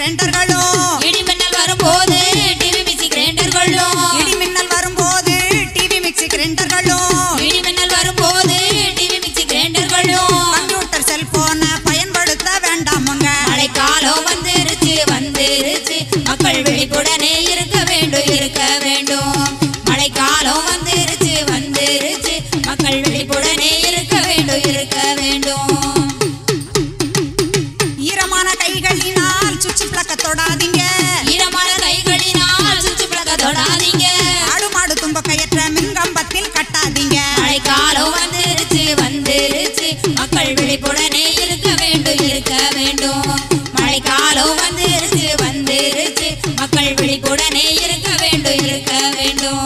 கிரைண்டர்களும் இடி மின்னல் வரும்போது டிவி மிக்சி கிரைண்டர்களும் இடி மின்னல் வரும்போது டிவி மிக்சி கிரைண்டர்களும் இடி மின்னல் வரும்போது டிவி மிக்சி கிரைண்டர்களும் கம்ப்யூட்டர் செல்போனை பயன்படுத்த வேண்டாமுங்க மழைக்காலம் வந்துருச்சு வந்துருச்சு மக்கள் விழிப்புடனே இருக்க வேண்டும் இருக்க வேண்டும் மழைக்காலம் வந்துருச்சு வந்துருச்சு மக்கள் விழிப்புடனே இருக்க வேண்டும் இருக்க வேண்டும் ஈரமான கைகளினால் சுவிட்ச் பிளக்க தொடாதீங்க ஈரமான கைகளினால் சுற்று பிளக்க தொடாதீங்க ஆடு மாடு தும்ப கயற்ற மின்கம்பத்தில் கட்டாதீங்க மழைக்காலம் வந்துருச்சு வந்துருச்சு மக்கள் விழிப்புடனே இருக்க வேண்டும் இருக்க வேண்டும் மழைக்காலம் வந்துருச்சு வந்துருச்சு மக்கள் விழிப்புடனே இருக்க வேண்டும் இருக்க வேண்டும்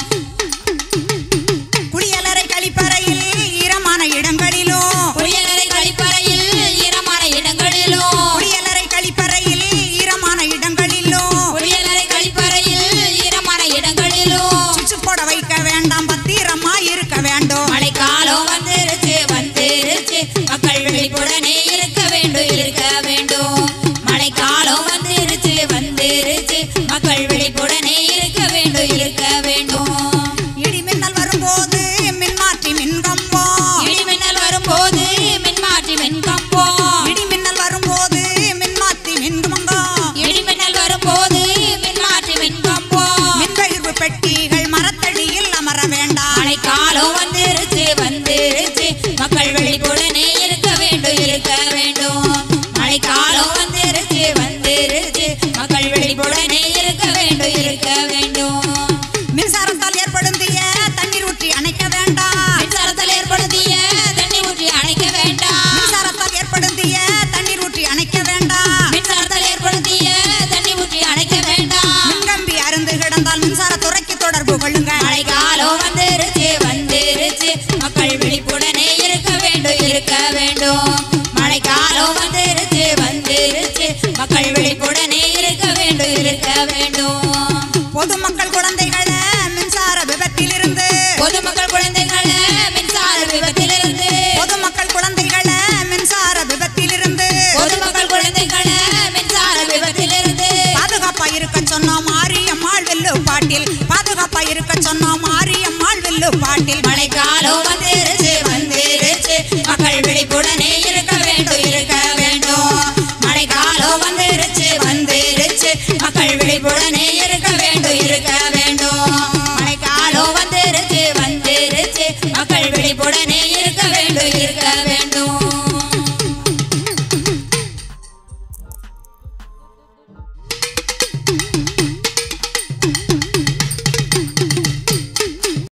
குளியலறை கழிப்பறையில் ஈரமான இடங்களிலும் குளியலறை கழிப்பறையில் ஈரமான இடங்களிலும் குளியலறை கழிப்பறையில் ஈரமான இடங்களிலும் குளியலறை கழிப்பறையில் ஈரமான இடங்களிலும் சுவிட்ச் போட வைக்க வேண்டாம் பத்திரமா இருக்க வேண்டும் மழைக்காலம் வந்துருச்சு வந்துருச்சு மக்கள் விழிப்புடனே இருக்க வேண்டும் இருக்க வேண்டும் மழைக்காலம் வந்துருச்சு வந்துருச்சு மக்கள் விழிப்புடனே இருக்க வேண்டும் இருக்க வேண்டும் இடி மின்னல் வரும்போது மின்மாற்றி மின்கம்பம் இடி மின்னல் வரும்போது மின்மாற்றி மின்கம்பம் இடி மின்னல் வரும்போது மின்மாற்றி மின்கம்பம் இடி மின்னல் வரும்போது மின்மாற்றி மின்கம்பம் மின்பகிர்வு பெட்டிகள் மரத்தடியில் அமர வேண்டாம் மழைக்காலம் வந்துருச்சு வந்துருச்சு மக்கள் விழிப்புடனே இருக்க வேண்டும் இருக்க வேண்டும் மழைக்காலம் வந்துருச்சு வந்துருச்சு மக்கள் விழிப்புடனே இருக்க வேண்டும் இருக்க வேண்டும் மின்சாரத்தால் ஏற்படும் தீய தண்ணீர் ஊற்றி அணைக்க வேண்டாம் மின்சாரத்தில் ஏற்படுத்திய தண்ணி ஊற்றி அணைக்க வேண்டாம் மின்சாரத்தால் ஏற்படும் தீய தண்ணீர் ஊற்றி அணைக்க வேண்டாம் மின்சாரத்தில் ஏற்படுத்திய தண்ணி ஊற்றி அணைக்க வேண்டாம் மின்கம்பி அருந்து கிடந்தால் மின்சார துறைக்கு தொடர்பு கொள்ளுங்கள் மழைக்காலம் வந்துருச்சு வந்துருச்சு மக்கள் விழிப்புடனே இருக்க வேண்டும் இருக்க வேண்டும் மழைக்காலம் வந்துருச்சு வந்துருச்சு மக்கள் விழிப்புடனே இருக்க வேண்டும் இருக்க வேண்டும் பொதுமக்கள்